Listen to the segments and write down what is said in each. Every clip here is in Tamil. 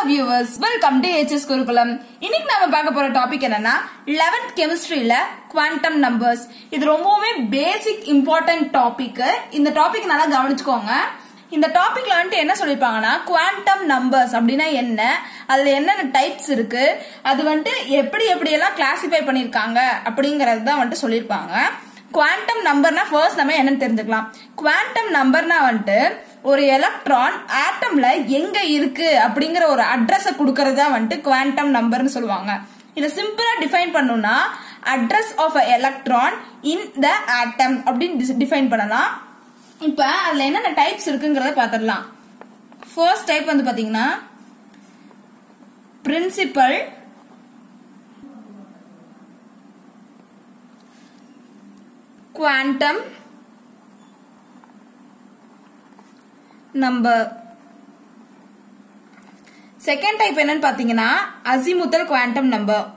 வியூவர்ஸ் வெல்கம் டு ஏச்சஸ் குருகுலம் இன்னைக்கு நாம பார்க்க போற டாபிக் என்னன்னா 11th கெமிஸ்ட்ரியில குவாண்டம் நம்பர்ஸ் இது ரொம்பவுமே பேசிக் இம்பார்ட்டன்ட் டாபிக் இந்த டாபிக் நல்லா கவனிச்சுக்கோங்க இந்த டாபிக்ல வந்துட்டு என்ன சொல்லிருப்பாங்கன்னா குவாண்டம் நம்பர்ஸ் அப்படின்னா என்ன அதுல என்னென்ன டைப்ஸ் இருக்கு அது வந்துட்டு எப்படி எப்படி எல்லாம் கிளாசிஃபை பண்ணிருக்காங்க அப்படிங்கறது தான் வந்துட்டு சொல்லியிருப்பாங்க குவாண்டம் நம்பர்னா ஃபர்ஸ்ட் நம்ம என்னன்னு தெரிஞ்சுக்கலாம் குவாண்டம் நம்பர்னா வந்துட்டு ஒரு எலக்ட்ரான் ஆட்டம்ல எங்க இருக்கு அப்படிங்கிற ஒரு அட்ரஸ கொடுக்கறது தான் வந்துட்டு குவாண்டம் நம்பர்னு சொல்லுவாங்க இதை சிம்பிளா டிஃபைன் பண்ணணும்னா address of a electron in the atom அப்படின்னு டிஃபைன் பண்ணலாம் இப்ப அதுல என்னென்ன டைப்ஸ் இருக்குங்கிறத பாத்திரலாம் ஃபர்ஸ்ட் டைப் வந்து பாத்தீங்கன்னா principal quantum number second type என்னன்னு பாத்தீங்கன்னா azimuthal quantum number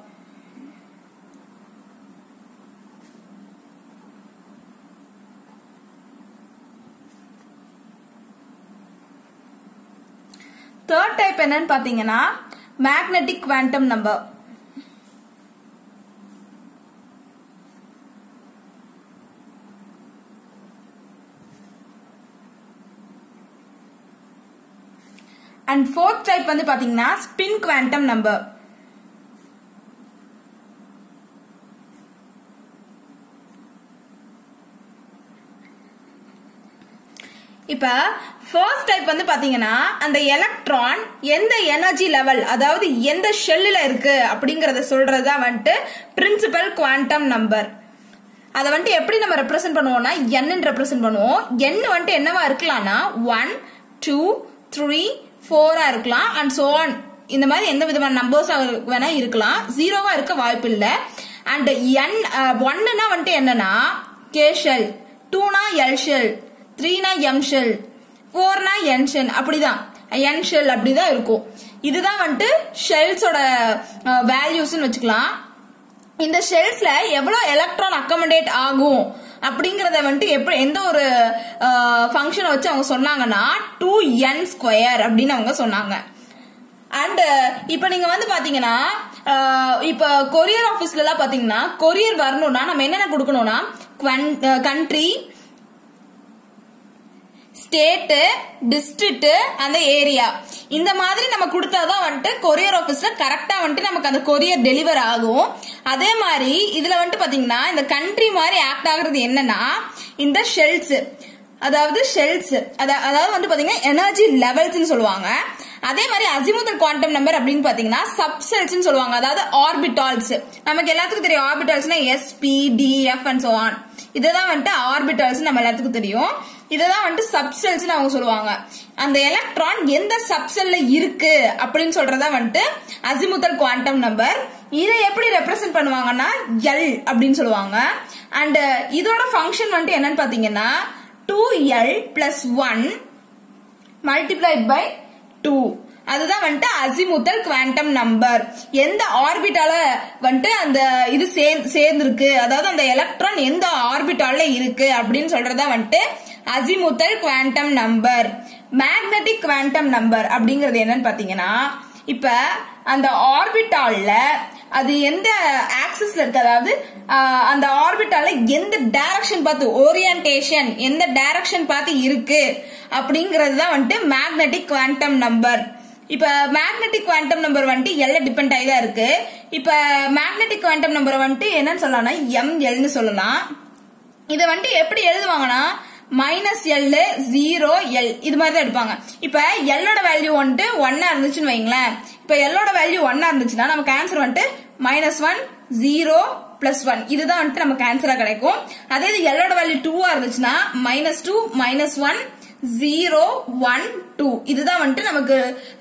third type என்னன்னு பாத்தீங்கன்னா magnetic quantum number and fourth type வந்து பாத்தீங்கன்னா ஸ்பின் குவாண்டம் நம்பர் இப்ப ஃபர்ஸ்ட் டைப் வந்து பாத்தீங்கன்னா அந்த எலக்ட்ரான் எந்த எனர்ஜி லெவல் அதாவது எந்த ஷெல்லுல இருக்கு அப்படிங்கறத சொல்றதா வந்துட்டு பிரின்சிபல் குவாண்டம் நம்பர் அதை வந்துட்டு எப்படி நம்ம ரெப்ரசென்ட் பண்ணுவோம்னா என் ரெப்ரசென்ட் பண்ணுவோம் என் வந்துட்டு என்னவா இருக்கலாம்னா ஒன் டூ த்ரீ ஃபோரா இருக்கலாம் அண்ட் சோ ஆன் இந்த மாதிரி எந்த விதமான நம்பர்ஸ் வேணா இருக்கலாம் ஜீரோவா இருக்க வாய்ப்பு இல்லை அண்ட் என் ஒன்னுனா வந்துட்டு என்னன்னா கே ஷெல் டூனா எல் ஷெல் த்ரீனா எம் ஷெல் ஃபோர்னா என் ஷெல் அப்படிதான் என் ஷெல் அப்படிதான் இருக்கும் இதுதான் வந்துட்டு ஷெல்ஸோட வேல்யூஸ்னு வச்சுக்கலாம் இந்த ஷெல்ஸ்ல எவ்வளவு எலக்ட்ரான் அக்கமடேட் ஆகும் அப்படிங்கறத வந்துட்டு எப்படி எந்த ஒரு ஃபங்க்ஷனை வச்சு அவங்க சொன்னாங்கன்னா டூ என் ஸ்கொயர் அப்படின்னு அவங்க சொன்னாங்க அண்ட் இப்ப நீங்க வந்து பாத்தீங்கன்னா இப்ப கொரியர் ஆபீஸ்ல எல்லாம் பாத்தீங்கன்னா கொரியர் வரணும்னா நம்ம என்னென்ன கொடுக்கணும்னா கண்ட்ரி ஸ்டேட்டு டிஸ்ட்ரிக்ட் அந்த ஏரியா இந்த மாதிரி நம்ம கொடுத்தாதான் வந்துட்டு கொரியர் ஆபீஸ்ல கரெக்டா வந்துட்டு நமக்கு அந்த கொரியர் டெலிவர் ஆகும் அதே மாதிரி இதுல வந்துட்டு பாத்தீங்கன்னா இந்த கண்ட்ரி மாதிரி ஆக்ட் ஆகுறது என்னன்னா இந்த ஷெல்ஸ் அதாவது ஷெல்ஸ் அதாவது வந்து பாத்தீங்கன்னா எனர்ஜி லெவல்ஸ் சொல்லுவாங்க அதே மாதிரி அசிமுதல் குவாண்டம் நம்பர் அப்படின்னு பாத்தீங்கன்னா சப்செல்ஸ் சொல்லுவாங்க அதாவது ஆர்பிட்டால்ஸ் நமக்கு எல்லாத்துக்கும் தெரியும் ஆர்பிட்டால்ஸ்னா S P D F and so on இதுதான் வந்துட்டு ஆர்பிட்டால்ஸ் நம்ம எல்லாத்துக்கும் தெரியும் இதுதான் வந்துட்டு சப்செல்ஸ் அவங்க சொல்லுவாங்க அந்த எலக்ட்ரான் எந்த சப்செல்ல இருக்கு அப்படின்னு சொல்றதா வந்துட்டு அசிமுத்தல் குவாண்டம் நம்பர் இதை எப்படி ரெப்ரசென்ட் பண்ணுவாங்கன்னா எல் அப்படின்னு சொல்லுவாங்க அண்ட் இதோட ஃபங்க்ஷன் வந்துட்டு என்னன்னு பாத்தீங்கன்னா two L plus one multiplied by two அதுதான் வந்துட்டு அசிமுத்தல் குவாண்டம் நம்பர் எந்த ஆர்பிட்டால வந்துட்டு அந்த இது சேர்ந்திருக்கு அதாவது அந்த எலக்ட்ரான் எந்த ஆர்பிட்டால இருக்கு அப்படின்னு சொல்றதா வந்துட்டு azimuthal quantum number magnetic quantum number அப்படிங்கறது என்னன்னு பாத்தீங்கன்னா இப்ப அந்த ஆர்பிட்டால்ல அது எந்த ஆக்சிஸ்ல இருக்கு அதாவது அந்த ஆர்பிட்டால எந்த டைரக்ஷன் பார்த்து ஓரியன்டேஷன் எந்த டைரக்ஷன் பார்த்து இருக்கு அப்படிங்கிறது தான் வந்துட்டு மேக்னெட்டிக் குவாண்டம் நம்பர் இப்ப மேக்னெட்டிக் குவாண்டம் நம்பர் வந்துட்டு எல்ல டிபெண்ட் ஆகி தான் இருக்கு இப்ப மேக்னெட்டிக் குவாண்டம் நம்பர் வந்துட்டு என்னன்னு சொல்லலாம்னா எம் எல்னு சொல்லலாம் இதை வந்துட்டு எப்படி எழுதுவாங்கன்னா மைனஸ் எல் ஜீரோ எல் இது மாதிரி தான் எடுப்பாங்க இப்ப எல்லோட வேல்யூ வந்துட்டு ஒன்னா இருந்துச்சுன்னு வைங்களேன் இப்ப எல்லோட வேல்யூ ஒன்னா இருந்துச்சுன்னா நமக்கு ஆன்சர் வந்துட்டு minus one zero plus one இதுதான் வந்துட்டு நமக்கு ஆன்சரா கிடைக்கும் அதே இது எல்லோட வேல்யூ டூவா இருந்துச்சுன்னா minus two minus one zero one two இதுதான் வந்துட்டு நமக்கு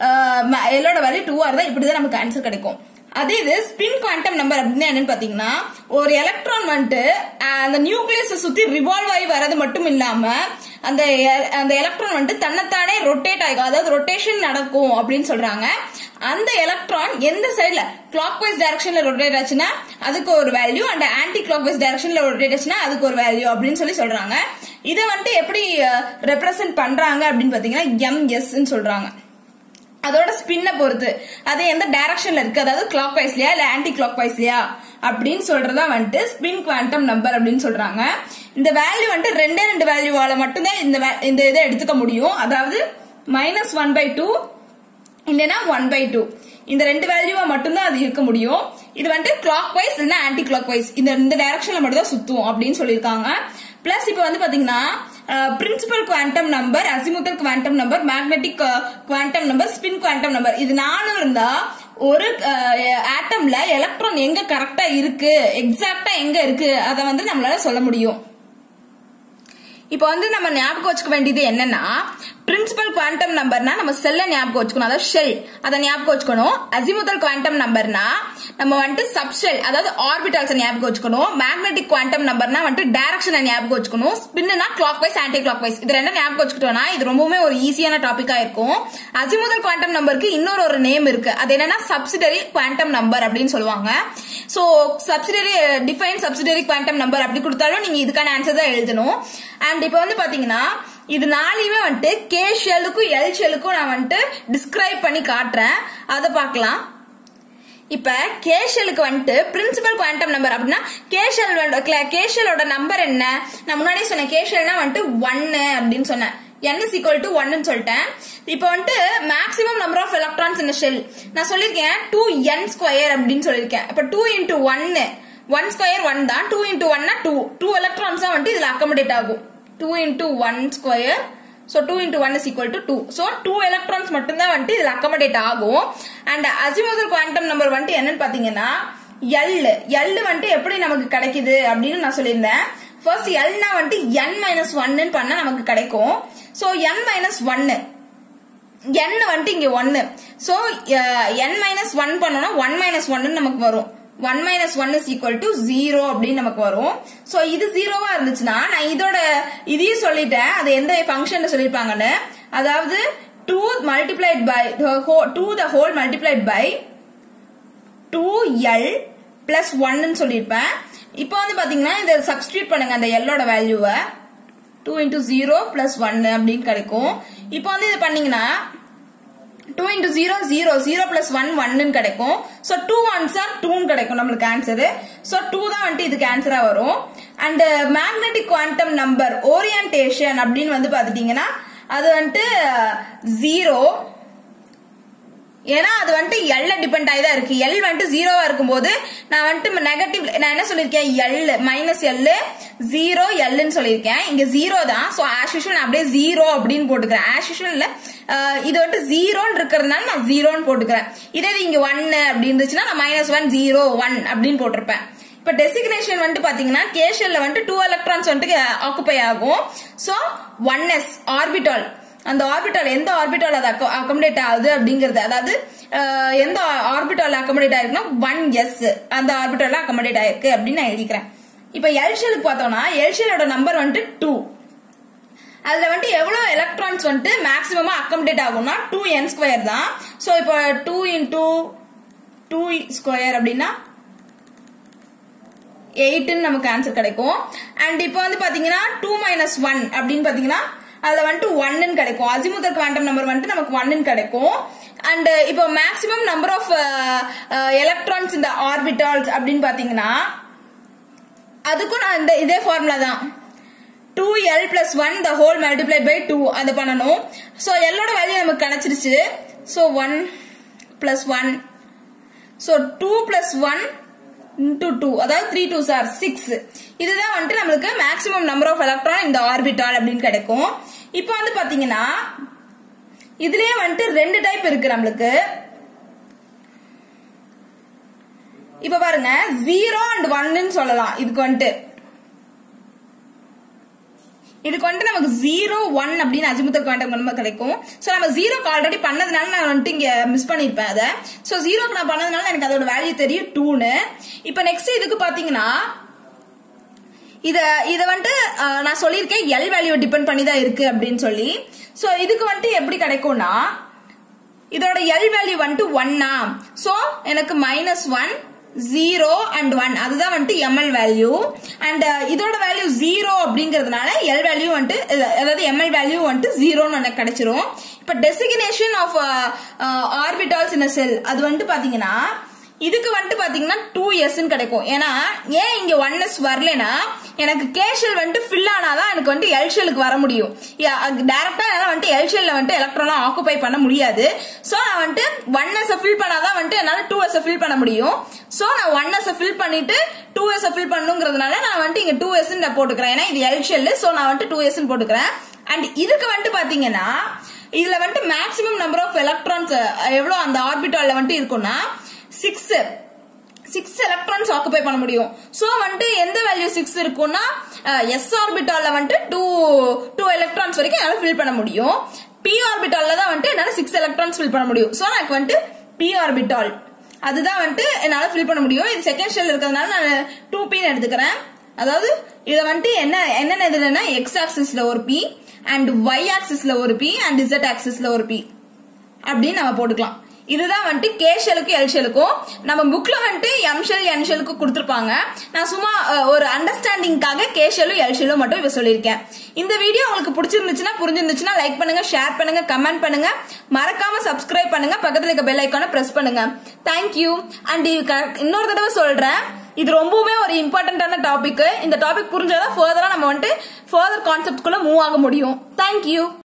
எல்லோட வேல்யூ டூவா இருந்தா இப்படிதான் நமக்கு ஆன்சர் கிடைக்கும் அதே இது ஸ்பின் குவாண்டம் நம்பர் அப்படின்னா என்னன்னு பாத்தீங்கன்னா ஒரு எலக்ட்ரான் வந்துட்டு அந்த நியூக்ளியஸை சுத்தி ரிவால்வ் ஆகி வர்றது மட்டும் இல்லாம அந்த அந்த எலக்ட்ரான் வந்துட்டு தன்னைத்தானே ரொட்டேட் ஆகும் அதாவது ரொட்டேஷன் நடக்கும் அப்படின்னு சொல்றாங்க அந்த எலக்ட்ரான் எந்த சைடுல கிளாக் வைஸ் டைரக்ஷன்ல ரொட்டேட் ஆச்சுன்னா அதுக்கு ஒரு value and anticlockwise டைரக்ஷன்ல ரொட்டேட் ஆச்சுன்னா அதுக்கு ஒரு வேல்யூ அப்படின்னு சொல்லி சொல்றாங்க இதை வந்துட்டு எப்படி ரெப்ரசென்ட் பண்றாங்க அப்படின்னு பாத்தீங்கன்னா எம்எஸ் சொல்றாங்க அதோட ஸ்பின்னை பொறுத்து அது எந்த டைரக்ஷன்ல இருக்கு அதாவது கிளாக் வைஸ்லயா இல்ல ஆன்டி கிளாக் வைஸ்லயா அப்படின்னு சொல்றதா வந்துட்டு ஸ்பின் குவாண்டம் நம்பர் அப்படின்னு சொல்றாங்க இந்த வேல்யூ வந்துட்டு ரெண்டே ரெண்டு வேல்யூவால மட்டும்தான் இந்த va- இந்த இதை எடுத்துக்க முடியும் அதாவது மைனஸ் ஒன் பை டூ இல்லைன்னா ஒன் பை டூ இந்த ரெண்டு வேல்யூவா மட்டும்தான் அது இருக்க முடியும் இது வந்துட்டு கிளாக் வைஸ் இல்லைன்னா ஆன்டி கிளாக் வைஸ் இந்த இந்த டைரக்ஷன்ல மட்டும் தான் சுத்தும் அப்படின்னு சொல்லியிருக்காங்க பிளஸ் இப்போ வந்து பாத்தீங்கன்னா principal quantum number azimuthal quantum number magnetic quantum number spin quantum number இது நாலும் இருந்தா ஒரு ஆட்டம்ல எலக்ட்ரான் எங்க கரெக்டா இருக்கு எக்ஸாக்டா எங்க இருக்கு அதை வந்து நம்மளால சொல்ல முடியும் இப்போ வந்து நம்ம ஞாபகம் வச்சுக்க வேண்டியது என்னன்னா பிரின்சிபல் குவாண்டம் நம்பர்னா நம்ம செல்ல ஞாபகம் வச்சுக்கணும் அதாவது ஷெல் அதை ஞாபகம் வச்சுக்கணும் அசிமுதல் குவாண்டம் நம்பர்னா நம்ம வந்துட்டு சப்ஷெல் அதாவது ஆர்பிட்டால்ஸ் ஞாபகம் வச்சுக்கணும் மேக்னெட்டிக் குவாண்டம் நம்பர்னா வந்துட்டு டைரக்ஷனை ஞாபகம் வச்சுக்கணும் ஸ்பின்னா clockwise anticlockwise இது ரெண்டும் ஞாபகம் வச்சுக்கிட்டோம்னா இது ரொம்பவுமே ஒரு ஈஸியான டாபிக்கா இருக்கும் அசிமுதல் குவாண்டம் நம்பருக்கு இன்னொரு ஒரு நேம் இருக்கு அது என்னன்னா சப்சிடரி குவாண்டம் நம்பர் அப்படின்னு சொல்லுவாங்க so subsidiary define subsidiary quantum number அப்படி கொடுத்தாலும் நீங்க இதுக்கான ஆன்சர் தான் எழுதணும் அண்ட் இப்போ வந்து பாத்தீங்கன்னா இது நாளையுமே வந்துட்டு கே ஷெல்லுக்கும் எல் ஷெல்லுக்கும் நான் வந்துட்டு டிஸ்கிரைப் பண்ணி காட்டுறேன் அதை பார்க்கலாம் இப்ப கேஷலுக்கு வந்துட்டு பிரின்சிபல் குவாண்டம் நம்பர் அப்படின்னா கேஷல் கேஷலோட நம்பர் என்ன நான் முன்னாடியே சொன்னேன் கேஷல்னா வந்துட்டு ஒன்னு அப்படின்னு சொன்னேன் n is equal to ஒன்னு சொல்லிட்டேன் இப்போ வந்துட்டு மேக்ஸிமம் நம்பர் ஆஃப் எலக்ட்ரான்ஸ் இந்த ஷெல் நான் சொல்லியிருக்கேன் டூ என் ஸ்கொயர் அப்படின்னு சொல்லியிருக்கேன் இப்போ டூ இன்டூ ஒன்னு ஒன் ஸ்கொயர் ஒன் தான் டூ இன்டூ ஒன்னா டூ டூ எலக்ட்ரான்ஸ் தான் வந்துட்டு இதுல அக்கமடேட் ஆகும் two into one square so two into one is equal to two so two electrons மட்டும்தான் வந்துட்டு இதில் அக்கமடேட் ஆகும் அண்ட் அசிமோதல் குவாண்டம் நம்பர் வந்துட்டு என்னன்னு பார்த்தீங்கன்னா எல் எல் வந்துட்டு எப்படி நமக்கு கிடைக்குது அப்படின்னு நான் சொல்லியிருந்தேன் ஃபர்ஸ்ட் எல்னா வந்துட்டு என் மைனஸ் ஒன்னு பண்ணா நமக்கு கிடைக்கும் ஸோ என் மைனஸ் ஒன்னு n வந்துட்டு இங்க ஒன்னு சோ n மைனஸ் ஒன் பண்ணோம்னா ஒன் மைனஸ் ஒன்னு நமக்கு வரும் one minus one is equal to zero அப்படின்னு நமக்கு வரும் சோ இது ஜீரோவா இருந்துச்சுன்னா நான் இதோட இதையும் சொல்லிட்டேன் அது எந்த ஃபங்க்ஷன் சொல்லிருப்பாங்கன்னு அதாவது two multiplied by two the whole multiplied by two L plus ஒன்னு சொல்லியிருப்பேன் இப்போ வந்து பாத்தீங்கன்னா இதை சப்ஸ்டியூட் பண்ணுங்க அந்த எல்லோட வேல்யூவை டூ இன்டூ ஜீரோ பிளஸ் ஒன்னு அப்படின்னு கிடைக்கும் இப்போ வந்து இது பண்ணீங்கன்னா two into zero zero zero plus one ஒன்னு கிடைக்கும் ஸோ டூ ஒன்ஸ் ஆர் டூன்னு கிடைக்கும் நம்மளுக்கு ஆன்சரு ஸோ டூ தான் வந்துட்டு இதுக்கு ஆன்சரா வரும் and magnetic quantum number orientation அப்படின்னு வந்து பாத்துட்டீங்கன்னா அது வந்துட்டு ஜீரோ ஏன்னா அது வந்துட்டு எல்ல டிபெண்ட் ஆகி தான் இருக்கு எல் வந்துட்டு ஜீரோவா இருக்கும்போது நான் வந்துட்டு நெகட்டிவ் நான் என்ன சொல்லியிருக்கேன் எல் மைனஸ் எல் ஜீரோ எல்னு சொல்லியிருக்கேன் இங்க ஜீரோ தான் ஸோ ஆஸ் யூஷுவல் நான் அப்படியே ஜீரோ அப்படின்னு போட்டுக்கிறேன் ஆஸ் யூஷுவல் இல்ல அஹ் இது வந்துட்டு ஜீரோன்னு இருக்கிறதுனால நான் ஜீரோன்னு போட்டுக்கிறேன் இதே இது இங்க ஒன்னு அப்படி இருந்துச்சுன்னா நான் மைனஸ் ஒன் ஜீரோ ஒன் அப்படின்னு போட்டிருப்பேன் இப்ப டெசிக்னேஷன் வந்துட்டு பாத்தீங்கன்னா கேஷல்ல வந்துட்டு டூ எலக்ட்ரான்ஸ் வந்துட்டு ஆக்குப்பை ஆகும் சோ ஒன் எஸ் ஆர்பிட்டால் அந்த ஆர்பிட்டால் எந்த ஆர்பிட்டால் அது அக்கமடேட் ஆகுது அப்படிங்கிறது அதாவது அஹ், எந்த ஆர்பிட்டால் அக்கமடேட் ஆயிருக்குன்னா ஒன் எஸ் அந்த ஆர்பிட்டால அக்கமடேட் ஆயிருக்கு அப்படின்னு நான் எழுதிக்கிறேன் இப்ப எல்ஷலுக்கு பார்த்தோம்னா எல்ஷலோட நம்பர் வந்துட்டு டூ அதுல வந்துட்டு எவ்வளவு எலக்ட்ரான்ஸ் வந்துட்டு மேக்ஸிமமா அக்கமடேட் ஆகும்னா டூ என் ஸ்கொயர் தான் சோ இப்போ டூ இன்டூ டூ ஸ்கொயர் அப்படின்னா எயிட்னு நமக்கு ஆன்சர் கிடைக்கும் அண்ட் இப்போ வந்து பாத்தீங்கன்னா டூ மைனஸ் ஒன் அப்படின்னு பாத்தீங்கன்னா அதுல வந்துட்டு ஒன்னு கிடைக்கும் அசிமுதல் குவாண்டம் நம்பர் வந்துட்டு நமக்கு ஒன்னு கிடைக்கும் அண்ட் இப்போ மேக்ஸிமம் நம்பர் ஆஃப் எலக்ட்ரான்ஸ் இந்த ஆர்பிட்டால்ஸ் அப்படின்னு பாத்தீங்கன்னா அதுக்கும் நான் இந்த இதே ஃபார்முலா தான் two L plus one the whole multiply by two அது பண்ணணும் ஸோ எல்லோட வேல்யூ நமக்கு கிடைச்சிருச்சு so one plus one so two plus one into two அதாவது த்ரீ டூ சார் சிக்ஸ் இதுதான் வந்துட்டு நம்மளுக்கு மேக்ஸிமம் நம்பர் ஆஃப் எலக்ட்ரான் இந்த ஆர்பிட்டால் அப்படின்னு கிடைக்கும் இப்போ வந்து பாத்தீங்கன்னா இதுலயே வந்துட்டு ரெண்டு டைப் இருக்கு நம்மளுக்கு இப்ப பாருங்க ஜீரோ அண்ட் ஒன்னு சொல்லலாம் இதுக்கு வந்துட்டு இதுக்கு வந்துட்டு நமக்கு ஜீரோ ஒன் அப்படின்னு அஜிமுத்தல் குவாண்டம் நம்பர் கிடைக்கும் ஸோ நம்ம ஜீரோக்கு ஆல்ரெடி பண்ணதுனால நான் வந்துட்டு இங்க மிஸ் பண்ணிருப்பேன் அதை ஸோ ஜீரோக்கு நான் பண்ணதுனால எனக்கு அதோட வேல்யூ தெரியும் டூன்னு இப்போ நெக்ஸ்ட் இதுக்கு பாத்தீங்கன்னா இத இத வந்துட்டு அஹ், நான் சொல்லியிருக்கேன் எல் வேல்யூ டிபெண்ட் பண்ணி தான் இருக்கு அப்படின்னு சொல்லி ஸோ இதுக்கு வந்துட்டு எப்படி கிடைக்கும்னா இதோட எல் வேல்யூ வந்துட்டு ஒன்னா ஸோ எனக்கு minus one zero and one அதுதான் வந்துட்டு எம்எல் வேல்யூ அண்ட் இதோட வேல்யூ ஜீரோ அப்படிங்கறதுனால எல் வேல்யூ வந்துட்டு இது- அதாவது எம்எல் வேல்யூ வந்துட்டு ஜீரோன்னு எனக்கு கிடைச்சிரும் இப்ப designation of orbitals in shell அது வந்துட்டு பாத்தீங்கன்னா இதுக்கு வந்துட்டு பாத்தீங்கன்னா டூ எஸ்ன்னு கிடைக்கும் ஏன்னா ஏன் இங்க ஒன் எஸ் வரலனா எனக்கு கேஷல் வந்துட்டு ஃபில் ஆனாதான் எனக்கு வந்துட்டு எல் ஷெல்லுக்கு வர முடியும் டேரக்டா என்னால வந்துட்டு எல் ஷெல்ல வந்துட்டு எலக்ட்ரான் ஆக்குபை பண்ண முடியாது சோ நான் வந்துட்டு ஒன் எஸ் ஃபில் பண்ணாதான் வந்துட்டு என்னால டூ எஸ் ஃபில் பண்ண முடியும் சோ நான் ஒன் எஸ் ஃபில் பண்ணிட்டு டூ எஸ் ஃபில் பண்ணுங்கிறதுனால நான் வந்துட்டு இங்க டூ எஸ் போட்டுக்கிறேன் ஏன்னா இது எல் ஷெல் சோ நான் வந்துட்டு டூ எஸ் போட்டுக்கிறேன் அண்ட் இதுக்கு வந்துட்டு பாத்தீங்கன்னா இதுல வந்துட்டு மேக்ஸிமம் நம்பர் ஆஃப் எலக்ட்ரான்ஸ் எவ்வளவு அந்த ஆர்பிட்டால்ல வந்துட்டு இருக்கும்னா சிக்ஸ் சிக்ஸ் எலக்ட்ரான்ஸ் ஆக்குபை பண்ண முடியும் சோ வந்துட்டு எந்த வேல்யூ சிக்ஸ் இருக்கும்னா எஸ் ஆர்பிட்டால்ல வந்துட்டு டூ டூ எலக்ட்ரான்ஸ் வரைக்கும் என்னால ஃபில் பண்ண முடியும் பி ஆர்பிட்டால்ல தான் வந்துட்டு என்னால சிக்ஸ் எலக்ட்ரான்ஸ் ஃபில் பண்ண முடியும் சோ எனக்கு வந்துட்டு பி ஆர்பிட்டால் அதுதான் வந்துட்டு என்னால ஃபில் பண்ண முடியும் இது செகண்ட் ஷெல் இருக்கிறதுனால நான் டூ பின்னு எடுத்துக்கிறேன் அதாவது இதை வந்துட்டு என்ன என்னென்ன இதுலன்னா எக்ஸ் ஆக்சிஸ்ல ஒரு பி அண்ட் ஒய் ஆக்சிஸ்ல ஒரு பி அண்ட் இசட் ஆக்சிஸ்ல ஒரு பி அப்படின்னு நம்ம போட்டுக்கலாம் இதுதான் வந்துட்டு கே ஷெலுக்கும் எல் ஷெலுக்கும் நம்ம புக்ல வந்துட்டு எம் ஷெல் என் ஷெலுக்கு கொடுத்துருப்பாங்க நான் சும்மா அஹ், ஒரு அண்டர்ஸ்டாண்டிங்காக கே ஷெல்லும் எல் ஷெல்லும் மட்டும் இப்ப சொல்லியிருக்கேன் இந்த வீடியோ உங்களுக்கு பிடிச்சிருந்துச்சுன்னா புரிஞ்சிருந்துச்சுன்னா லைக் பண்ணுங்க ஷேர் பண்ணுங்க கமெண்ட் பண்ணுங்க மறக்காம சப்ஸ்கிரைப் பண்ணுங்க பக்கத்துல இருக்க பெல் ஐக்கானை பிரஸ் பண்ணுங்க தேங்க்யூ அண்ட் இன்னொரு தடவை சொல்றேன் இது ரொம்பவுமே ஒரு இம்பார்ட்டன்டான டாபிக் இந்த டாபிக் புரிஞ்சாதான் ஃபர்தரா நம்ம வந்துட்டு ஃபர்தர் கான்செப்ட்குள்ள மூவ் ஆக முடியும் தேங்க்யூ